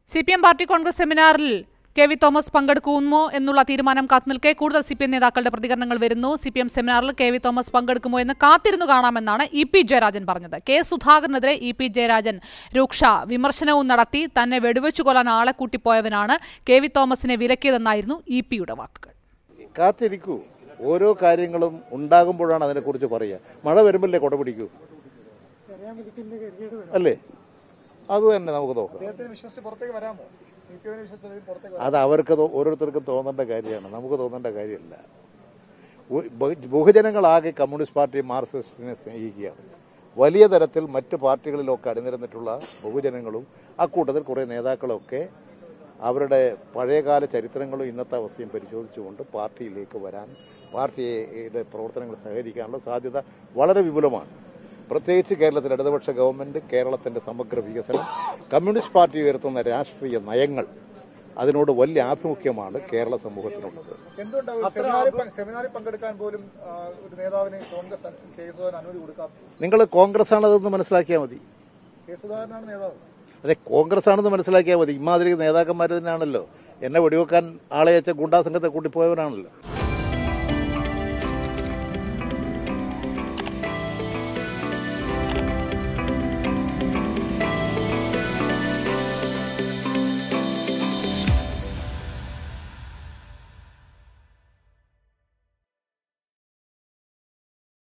C P M party Congress സെമിനാറിൽ K V Thomas പങ്കെടുക്കുമോ എന്നുള്ള തീരുമാനം കാത്തുനിൽക്കെ കൂടുതൽ സി പി എം നേതാക്കളുടെ പ്രതികരണങ്ങൾ വരുന്നു സി പി എം സെമിനാറിൽ കെ വി തോമസ് പങ്കെടുക്കുമോ എന്ന് കാത്തിരുന്നു കാണാമെന്നാണ് ഇ പി ജയരാജൻ പറഞ്ഞത് കെ സുധാകരനെതിരെ ഇ പി ജയരാജൻ രൂക്ഷ വിമർശനവും നടത്തി തന്നെ വെടിവെച്ചു കൊല്ലാൻ ആളെ കൂട്ടിപ്പോയവനാണ് കെ വി തോമസിനെ വിലക്കിയതെന്നായിരുന്നു ഇ പിയുടെ വാക്കുകൾ കാത്തിരിക്കൂ ഓരോ കാര്യങ്ങളും ഉണ്ടാകുമ്പോഴാണ് അതിനെക്കുറിച്ച് പറയുക മഴ വരുമ്പല്ലേ കൊട പിടിക്കൂ അല്ലേ അത് തന്നെ നമുക്ക് നോക്കാം വിശ്വസിച്ച് പുറത്തേക്ക് വരാമോ സി പി എമ്മിനെ വിശ്വസിച്ച് പുറത്തേക്ക് അത് അവർക്ക് തോ- ഓരോരുത്തർക്കും തോന്നേണ്ട കാര്യമാണ് നമുക്ക് തോന്നേണ്ട കാര്യമല്ല ഉ- ബഹു- ബഹുജനങ്ങളാകെ കമ്മ്യൂണിസ്റ്റ് പാർട്ടി മാർക്സിസ്റ്റിനെ സ്നേഹിക്കുകയാണ് വലിയ തരത്തിൽ മറ്റ് പാർട്ടികളിലൊക്കെ അണിനിരന്നിട്ടുള്ള ബഹുജനങ്ങളും അക്കൂട്ടത്തിൽ കുറേ നേതാക്കളൊക്കെ അവരുടെ പഴയകാല ചരിത്രങ്ങളും ഇന്നത്തെ അവസ്ഥയും പരിശോധിച്ചുകൊണ്ട് പാർട്ടിയിലേക്ക് വരാൻ പാർട്ടിയുടെ പ്രവർത്തനങ്ങൾ സഹകരിക്കാനുള്ള സാധ്യത വളരെ വിപുലമാണ് പ്രത്യേകിച്ച് കേരളത്തിൽ ഇടതുപക്ഷ ഗവൺമെന്റ് കേരളത്തിന്റെ സമഗ്ര വികസനം കമ്മ്യൂണിസ്റ്റ് പാർട്ടി ഉയർത്തുന്ന രാഷ്ട്രീയ നയങ്ങൾ അതിനോട് വലിയ ആഭിമുഖ്യമാണ് കേരള സമൂഹത്തിനുള്ളത് എന്തുകൊണ്ടാണ് ഒരു സെമിനാറിൽ പങ്ക്- സെമിനാറിൽ പങ്കെടുക്കാൻ പോലും ആ, ഒരു നേതാവിന് കോൺഗ്രസ് അ- കെ സുധാകരൻ അനുമതി കൊടുക്കാത്തത് നിങ്ങൾ കോൺഗ്രസ് ആണതെന്ന് മനസ്സിലാക്കിയാൽ മതി കെ സുധാകരനാണ് നേതാവ് അതെ കോൺഗ്രസ് ആണെന്ന് മനസ്സിലാക്കിയാൽ മതി ഇമാതിരി നേതാക്കന്മാർ തന്നെയാണല്ലോ എന്നെ വെടിവെക്കാൻ ആളെ അയച്ച ഗുണ്ടാ സംഘത്തെ കൂട്ടിപ്പോയവനാണല്ലോ